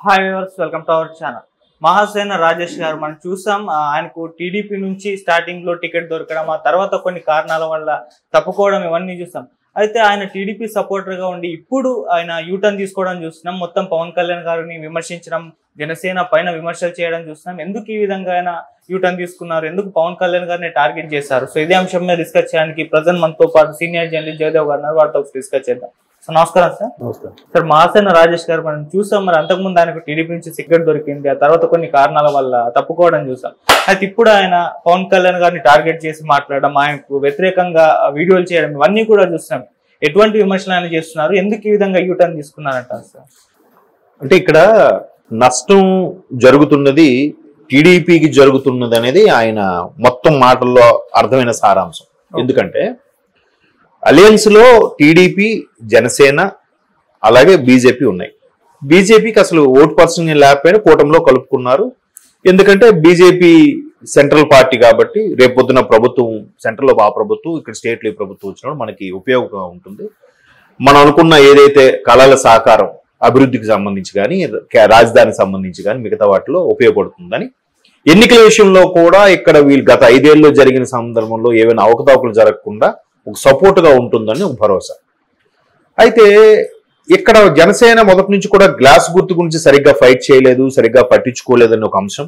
hi viewers welcome to our channel Mahasena Rajesh garu మనం చూసాం ఆ, ఆయనకు టీడీపీ నుంచి స్టార్టింగ్ లో టికెట్ దొరకడం ఆ తర్వాత కొన్ని కారణాల వల్ల తప్పుకోవడం ఇవన్నీ చూసాం అయితే ఆయన టీడీపీ సపోర్టర్ గా ఉండి ఇప్పుడు ఆయన యూటర్న్ తీసుకోవడం చూస్తున్నాం మొత్తం పవన్ కళ్యాణ్ గారిని విమర్శించడం జనసేన పైన విమర్శలు చేయడం చూస్తున్నాం ఎందుకు ఈ విధంగా ఆయన యూటర్న్ తీసుకున్నారు ఎందుకు పవన్ కళ్యాణ్ గారిని టార్గెట్ చేశారు సో ఇదే అంశం మీద డిస్కస్ చేయడానికి ప్రజెంట్ మనతో పాటు సీనియర్ జర్నలిస్ట్ జయదేవ్ గారు ఉన్నారు వారితో డిస్కస్ చేద్దాం సో నమస్కారం సార్ నమస్కారం సార్ మహాసేన రాజేష్ గారు మనం చూసాం మరి అంతకుముందు ఆయనకు టీడీపీ నుంచి సిగరెట్ దొరికింది ఆ తర్వాత కొన్ని కారణాల వల్ల తప్పుకోవడం చూసాం అయితే ఇప్పుడు ఆయన పవన్ కళ్యాణ్ గారిని టార్గెట్ చేసి మాట్లాడడం ఆయనకు వ్యతిరేకంగా వీడియోలు చేయడం ఇవన్నీ కూడా చూస్తున్నాం ఎటువంటి విమర్శలు ఆయన చేస్తున్నారు ఎందుకు ఈ విధంగా యూటర్న్ తీసుకున్నారంటారు సార్ అంటే ఇక్కడ నష్టం జరుగుతున్నది టీడీపీకి జరుగుతున్నది అనేది ఆయన మొత్తం మాటల్లో అర్థమైన సారాంశం ఎందుకంటే అలయన్స్ లో టీడీపీ జనసేన అలాగే బీజేపీ ఉన్నాయి బీజేపీకి అసలు ఓట్ పర్సన్ లేకపోయినా కూటమిలో కలుపుకున్నారు ఎందుకంటే బీజేపీ సెంట్రల్ పార్టీ కాబట్టి రేపొద్దున ప్రభుత్వం సెంట్రల్లో ఆ ప్రభుత్వం ఇక్కడ స్టేట్లో ఈ ప్రభుత్వం వచ్చినప్పుడు మనకి ఉపయోగంగా ఉంటుంది మనం అనుకున్న ఏదైతే కళల సహకారం అభివృద్ధికి సంబంధించి కానీ రాజధానికి సంబంధించి కానీ మిగతా వాటిలో ఉపయోగపడుతుందని ఎన్నికల విషయంలో కూడా ఇక్కడ వీళ్ళు గత ఐదేళ్లలో జరిగిన సందర్భంలో ఏవైనా అవకతవకలు జరగకుండా ఒక సపోర్ట్ గా ఉంటుందని ఒక భరోసా అయితే ఇక్కడ జనసేన మొదటి నుంచి కూడా గ్లాస్ గుర్తు గురించి సరిగ్గా ఫైట్ చేయలేదు సరిగ్గా పట్టించుకోలేదని ఒక అంశం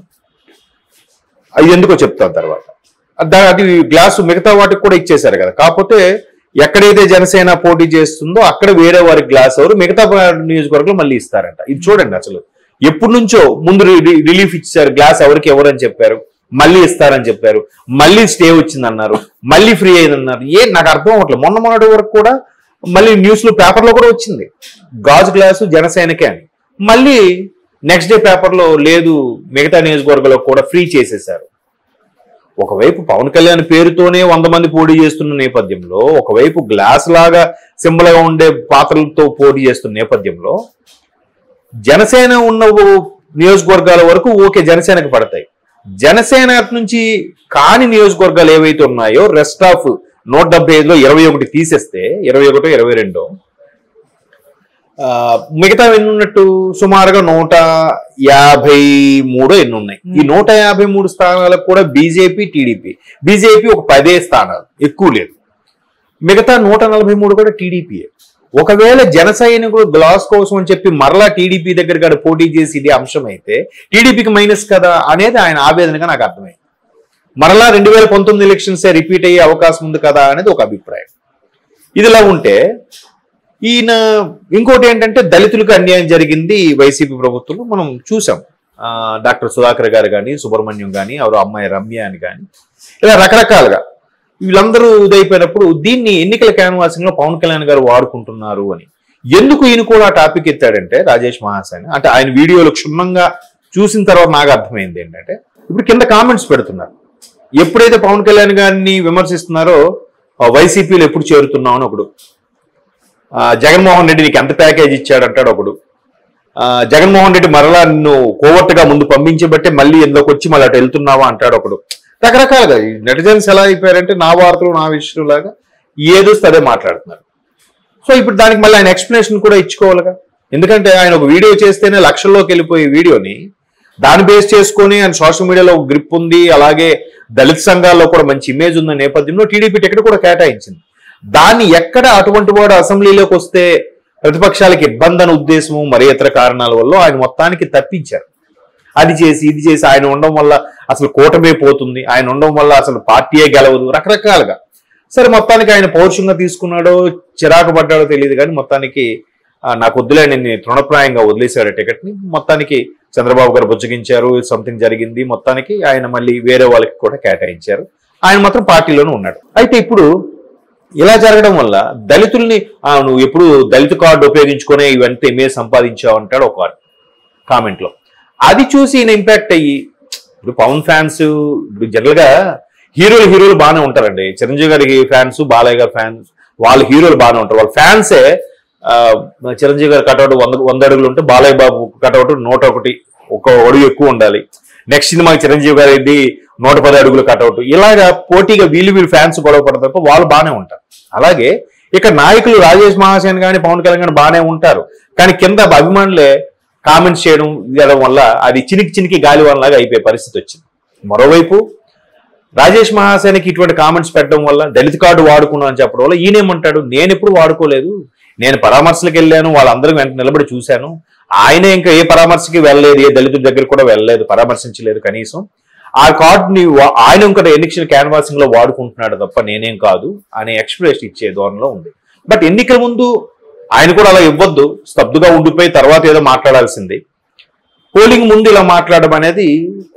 అది ఎందుకో చెప్తాను తర్వాత దా- అది గ్లాసు మిగతా వాటికి కూడా ఇచ్చేశారు కదా కాకపోతే ఎక్కడైతే జనసేన పోటీ చేస్తుందో అక్కడ వేరే వారికి గ్లాస్ ఎవరు మిగతా నియోజకవర్గంలో మళ్ళీ ఇస్తారంట ఇది చూడండి అసలు ఎప్పటి నుంచో ముందు రి- రిలీఫ్ ఇచ్చారు గ్లాస్ ఎవరికి ఎవరని చెప్పారు మళ్ళీ ఇస్తారని చెప్పారు మళ్ళీ స్టే వచ్చింది అన్నారు మళ్ళీ ఫ్రీ అయింది అన్నారు ఏ నాకు అర్థం అవ్వట్లేదు మొన్న మొన్నటి వరకు కూడా మళ్ళీ న్యూస్ లో పేపర్ లో కూడా వచ్చింది గాజు గ్లాసు జనసేనకే అని మళ్ళీ నెక్స్ట్ డే పేపర్ లో లేదు మిగతా నియోజకవర్గంలో కూడా ఫ్రీ చేసేశారు ఒకవైపు పవన్ కళ్యాణ్ పేరుతోనే వంద మంది పోటీ చేస్తున్న నేపథ్యంలో ఒకవైపు గ్లాస్ లాగా సింబల్ గా ఉండే పాత్రలతో పోటీ చేస్తున్న నేపథ్యంలో జనసేన ఉన్న ఓ నియోజకవర్గాల వరకు ఓకే జనసేనకు పడతాయి జనసేన నుంచి కాని నియోజకవర్గాలు ఏవైతే ఉన్నాయో రెస్ట్ ఆఫ్ నూట డెబ్బై ఐదులో ఇరవై ఒకటి తీసేస్తే ఇరవై ఒకటో ఇరవై రెండో ఆ, మిగతా ఎన్ని ఉన్నట్టు సుమారుగా నూట యాభై మూడో ఎన్ని ఉన్నాయి ఈ నూట యాభై మూడు స్థానాలకు కూడా బీజేపీ టీడీపీ బీజేపీ ఒక పదే స్థానాలు ఎక్కువ లేదు మిగతా నూట నలభై మూడు కూడా టీడీపీయే ఒకవేళ జన సైనికులు గ్లాస్ కోసం అని చెప్పి మరలా టీడీపీ దగ్గర కాడ పోటీ చేసి ఇది అంశం అయితే టీడీపీకి మైనస్ కదా అనేది ఆయన ఆవేదనగా నాకు అర్థమైంది మరలా రెండు వేల పంతొమ్మిది ఎలక్షన్స్ రిపీట్ అయ్యే అవకాశం ఉంది కదా అనేది ఒక అభిప్రాయం ఇదిలా ఉంటే ఈయన ఇంకోటి ఏంటంటే దళితులకు అన్యాయం జరిగింది వైసీపీ ప్రభుత్వంలో మనం చూసాం ఆ, డాక్టర్ సుధాకర్ గారు కానీ సుబ్రహ్మణ్యం కానీ ఎవరో అమ్మాయి రమ్య అని కానీ ఇలా రకరకాలుగా వీళ్ళందరూ ఇదైపోయినప్పుడు దీన్ని ఎన్నికల క్యాన్వాసింగ్ లో పవన్ కళ్యాణ్ గారు వాడుకుంటున్నారు అని ఎందుకు ఈయన కూడా ఆ టాపిక్ ఎత్తాడంటే రాజేష్ మహాసేన్ అంటే ఆయన వీడియోలు క్షుణ్ణంగా చూసిన తర్వాత నాకు అర్థమైంది ఏంటంటే ఇప్పుడు కింద కామెంట్స్ పెడుతున్నారు ఎప్పుడైతే పవన్ కళ్యాణ్ గారిని విమర్శిస్తున్నారో ఆ, వైసీపీలో ఎప్పుడు చేరుతున్నావు అని ఒకడు ఆ, జగన్మోహన్ రెడ్డి నీకు ఎంత ప్యాకేజ్ ఇచ్చాడు అంటాడు ఒకడు ఆ, జగన్మోహన్ రెడ్డి మరలా నిన్ను కోవర్ట్గా ముందు పంపించబట్టే మళ్ళీ ఎందులోకి వచ్చి మళ్ళీ అటు వెళ్తున్నావా అంటాడు ఒకడు రకరకాలుగా ఈ నెటిజన్స్ ఎలా అయిపోయారంటే నా వార్తలు నా విషయం లాగా ఏదొస్తే అదే మాట్లాడుతున్నారు సో ఇప్పుడు దానికి మళ్ళీ ఆయన ఎక్స్ప్లెనేషన్ కూడా ఇచ్చుకోవాలిగా ఎందుకంటే ఆయన ఒక వీడియో చేస్తేనే లక్షల్లోకి వెళ్ళిపోయే వీడియోని దాన్ని బేస్ చేసుకొని ఆయన సోషల్ మీడియాలో ఒక గ్రిప్ ఉంది అలాగే దళిత సంఘాల్లో కూడా మంచి ఇమేజ్ ఉన్న నేపథ్యంలో టీడీపీ టికెట్ కూడా కేటాయించింది దాన్ని ఎక్కడ అటువంటి వాడు అసెంబ్లీలోకి వస్తే ప్రతిపక్షాలకు ఇబ్బంది అనే ఉద్దేశము మరి ఇతర కారణాల వల్ల ఆయన మొత్తానికి తప్పించారు అది చేసి ఇది చేసి ఆయన ఉండడం వల్ల అసలు కూటమే పోతుంది ఆయన ఉండడం వల్ల అసలు పార్టీయే గెలవదు రకరకాలుగా సరే మొత్తానికి ఆయన పౌరుషంగా తీసుకున్నాడో చిరాకు పడ్డాడో తెలియదు కానీ మొత్తానికి ఆ, నాకు వద్దులే నేను తృణప్రాయంగా వదిలేశాడు టికెట్ ని మొత్తానికి చంద్రబాబు గారు బుజ్జగించారు సంథింగ్ జరిగింది మొత్తానికి ఆయన మళ్ళీ వేరే వాళ్ళకి కూడా కేటాయించారు ఆయన మాత్రం పార్టీలోనే ఉన్నాడు అయితే ఇప్పుడు ఇలా జరగడం వల్ల దళితుల్ని "ఆ, నువ్వు ఎప్పుడు దళిత కార్డు ఉపయోగించుకునే ఇవంతా ఇమేజ్ సంపాదించావు అంటాడు ఒక కామెంట్ లో అది చూసి ఈయన ఇంపాక్ట్ అయ్యి ఇప్పుడు పవన్ ఫ్యాన్స్ ఇప్పుడు జనరల్ గా హీరోలు హీరోలు బాగానే ఉంటారండి చిరంజీవి గారి ఫ్యాన్స్ బాలయ్య గారి ఫ్యాన్స్ వాళ్ళ హీరోలు బాగానే ఉంటారు వాళ్ళ ఫ్యాన్సే ఆ, చిరంజీవి గారి కటౌట్ వంద వంద అడుగులు ఉంటే బాలయ్య బాబు కటౌట్ నూట ఒకటి ఒక అడుగు ఎక్కువ ఉండాలి నెక్స్ట్ సినిమాకి చిరంజీవి గారిది నూట పది అడుగులు కటౌట్ ఇలాగా పోటీగా వీళ్ళు వీళ్ళు ఫ్యాన్స్ గొడవ పడతారు తప్ప వాళ్ళు బాగానే ఉంటారు అలాగే ఇక నాయకులు రాజేష్ మహాసేన్ కానీ పవన్ కళ్యాణ్ కానీ బాగానే ఉంటారు కానీ కింద అభిమానులే కామెంట్స్ చేయడం చేయడం వల్ల అది చినికి చినికి గాలివానలాగా అయిపోయే పరిస్థితి వచ్చింది మరోవైపు రాజేష్ మహాసేనకి ఇటువంటి కామెంట్స్ పెట్టడం వల్ల దళిత కార్డు వాడుకున్నాను అని చెప్పడం వల్ల ఈయనేమంటాడు నేను ఎప్పుడు వాడుకోలేదు నేను పరామర్శలకు వెళ్ళాను వాళ్ళందరూ వెంట నిలబడి చూశాను ఆయన ఇంకా ఏ పరామర్శకి వెళ్ళలేదు ఏ దళితుల దగ్గర కూడా వెళ్ళలేదు పరామర్శించలేదు కనీసం ఆ కార్డుని వా- ఆయన ఇంకా ఎన్నికల క్యాన్వాసింగ్ లో వాడుకుంటున్నాడు తప్ప నేనేం కాదు అనే ఎక్స్ప్రెషన్ ఇచ్చే ధోరణిలో ఉంది బట్ ఎన్నికల ముందు ఆయన కూడా అలా ఇవ్వద్దు స్తబ్దుగా ఉండిపోయి తర్వాత ఏదో మాట్లాడాల్సింది పోలింగ్ ముందు ఇలా మాట్లాడడం అనేది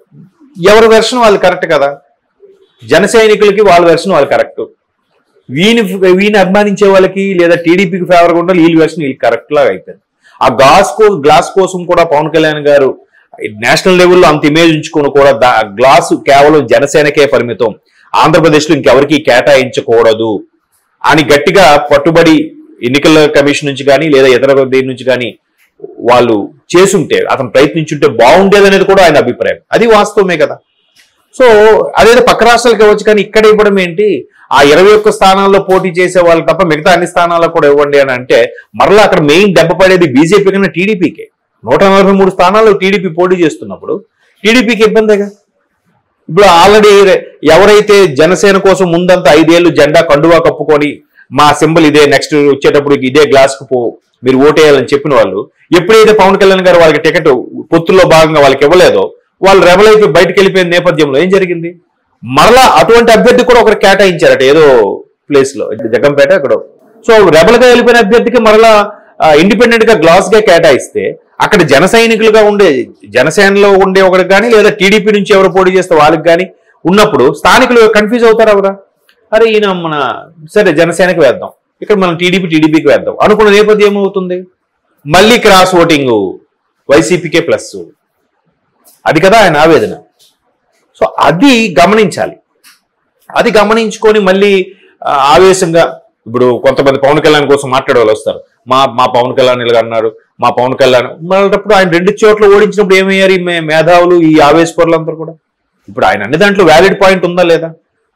ఎవరి వెర్షన్ వాళ్ళు కరెక్ట్ కదా జన సైనికులకి వాళ్ళ వెర్షన్ వాళ్ళు కరెక్ట్ వీని వీని అభిమానించే వాళ్ళకి లేదా టీడీపీకి ఫేవర్గా ఉండాలి వీళ్ళ వెర్షన్ వీళ్ళకి కరెక్ట్ లాగా అయిపోయింది ఆ గ్లాస్ కో గ్లాస్ కోసం కూడా పవన్ కళ్యాణ్ గారు నేషనల్ లెవెల్లో అంత ఇమేజ్ ఉంచుకొని కూడా దా- గ్లాసు కేవలం జనసేనకే పరిమితం ఆంధ్రప్రదేశ్లో ఇంకెవరికి కేటాయించకూడదు అని గట్టిగా పట్టుబడి ఎన్నికల కమిషన్ నుంచి కానీ లేదా ఇతర దేని నుంచి కానీ వాళ్ళు చేసుంటే అతను ప్రయత్నించుంటే బాగుండేది అనేది కూడా ఆయన అభిప్రాయం అది వాస్తవమే కదా సో అదేదో పక్క రాష్ట్రాలకు ఇవ్వచ్చు కానీ ఇక్కడ ఇవ్వడం ఏంటి ఆ ఇరవై ఒక్క స్థానాల్లో పోటీ చేసే వాళ్ళు తప్ప మిగతా అన్ని స్థానాల్లో కూడా ఇవ్వండి అని అంటే మరలా అక్కడ మెయిన్ దెబ్బ పడేది బీజేపీ కన్నా టీడీపీకే నూట నలభై మూడు స్థానాల్లో టీడీపీ పోటీ చేస్తున్నప్పుడు టీడీపీకి ఇబ్బందిగా ఇప్పుడు ఆల్రెడీ ఎవరైతే జనసేన కోసం ముందంతా ఐదేళ్లు జెండా కండువా కప్పుకొని మా సింబల్ ఇదే నెక్స్ట్ వచ్చేటప్పుడు ఇదే గ్లాస్ కు పో మీరు ఓటేయాలని చెప్పిన వాళ్ళు ఎప్పుడైతే పవన్ కళ్యాణ్ గారు వాళ్ళకి టికెట్ పొత్తుల్లో భాగంగా వాళ్ళకి ఇవ్వలేదో వాళ్ళు రెబల్ అయిపోయి బయటకు వెళ్ళిపోయిన నేపథ్యంలో ఏం జరిగింది మరలా అటువంటి అభ్యర్థి కూడా ఒకరు కేటాయించారట ఏదో ప్లేస్ లో జగంపేట అక్కడ సో రెబల్ గా వెళ్ళిపోయిన అభ్యర్థికి మరలా ఇండిపెండెంట్ గా గ్లాస్ గా కేటాయిస్తే అక్కడ జన సైనికులుగా ఉండే జనసేనలో ఉండే ఒకరికి కానీ లేదా టీడీపీ నుంచి ఎవరు పోటీ చేస్తే వాళ్ళకి కానీ ఉన్నప్పుడు స్థానికులు కన్ఫ్యూజ్ అవుతారు ఎవరా అరే ఈయన మన సరే జనసేనకి వేద్దాం ఇక్కడ మనం టీడీపీ టీడీపీకి వేద్దాం అనుకున్న నేపథ్యం ఏమవుతుంది మళ్ళీ క్రాస్ ఓటింగ్ వైసీపీకే ప్లస్ అది కదా ఆయన ఆవేదన సో అది గమనించాలి అది గమనించుకొని మళ్ళీ ఆ, ఆవేశంగా ఇప్పుడు కొంతమంది పవన్ కళ్యాణ్ కోసం మాట్లాడే వాళ్ళు వస్తారు మా మా పవన్ కళ్యాణ్ ఇలాగ అన్నారు మా పవన్ కళ్యాణ్ మళ్ళప్పుడు ఆయన రెండు చోట్ల ఓడించినప్పుడు ఏమయ్యారు ఈ మే- మేధావులు ఈ ఆవేశపరులందరూ కూడా ఇప్పుడు ఆయన అన్ని దాంట్లో వ్యాలిడ్ పాయింట్ ఉందా లేదా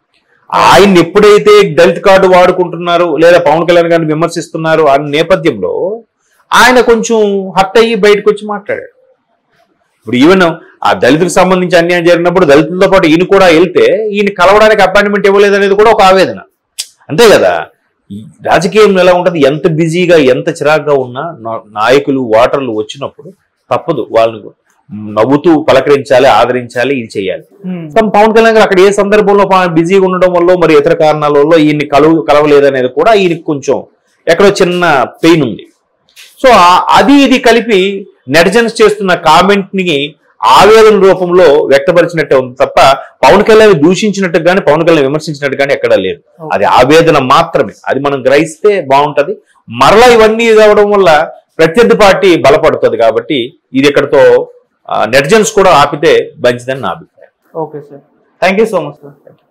ఆయన ఎప్పుడైతే దళిత్ కార్డు వాడుకుంటున్నారు లేదా పవన్ కళ్యాణ్ గారిని విమర్శిస్తున్నారు అన్న నేపథ్యంలో ఆయన కొంచెం హర్ట్ అయ్యి బయటకు వచ్చి మాట్లాడాడు ఇప్పుడు ఈవెన్ ఆ దళితులకు సంబంధించి అన్యాయం జరిగినప్పుడు దళితులతో పాటు ఈయన కూడా వెళ్తే ఈయన కలవడానికి అపాయింట్మెంట్ ఇవ్వలేదు అనేది కూడా ఒక ఆవేదన అంతే కదా ఈ రాజకీయం ఎలా ఉంటుంది ఎంత బిజీగా ఎంత చిరాగ్గా ఉన్నా నా- నాయకులు ఓటర్లు వచ్చినప్పుడు తప్పదు వాళ్ళని నవ్వుతూ పలకరించాలి ఆదరించాలి ఇది చేయాలి తమ పవన్ కళ్యాణ్ గారు అక్కడ ఏ సందర్భంలో పా- బిజీగా ఉండడం వల్ల మరి ఇతర కారణాల వల్ల ఈయన్ని కలవ కలవలేదనేది కూడా ఈయనకి కొంచెం ఎక్కడో చిన్న పెయిన్ ఉంది సో ఆ- అది ఇది కలిపి నెటిజన్స్ చేస్తున్న కామెంట్ ని ఆవేదన రూపంలో వ్యక్తపరిచినట్టే ఉంది తప్ప పవన్ కళ్యాణ్ దూషించినట్టు కానీ పవన్ కళ్యాణ్ విమర్శించినట్టు కానీ ఎక్కడా లేదు అది ఆవేదన మాత్రమే అది మనం గ్రహిస్తే బాగుంటది మరలా ఇవన్నీ ఇది అవడం వల్ల ప్రత్యర్థి పార్టీ బలపడుతుంది కాబట్టి ఇది ఇక్కడతో నెటిజన్స్ కూడా ఆపితే మంచిదని నా అభిప్రాయం okay sir thank you so much sir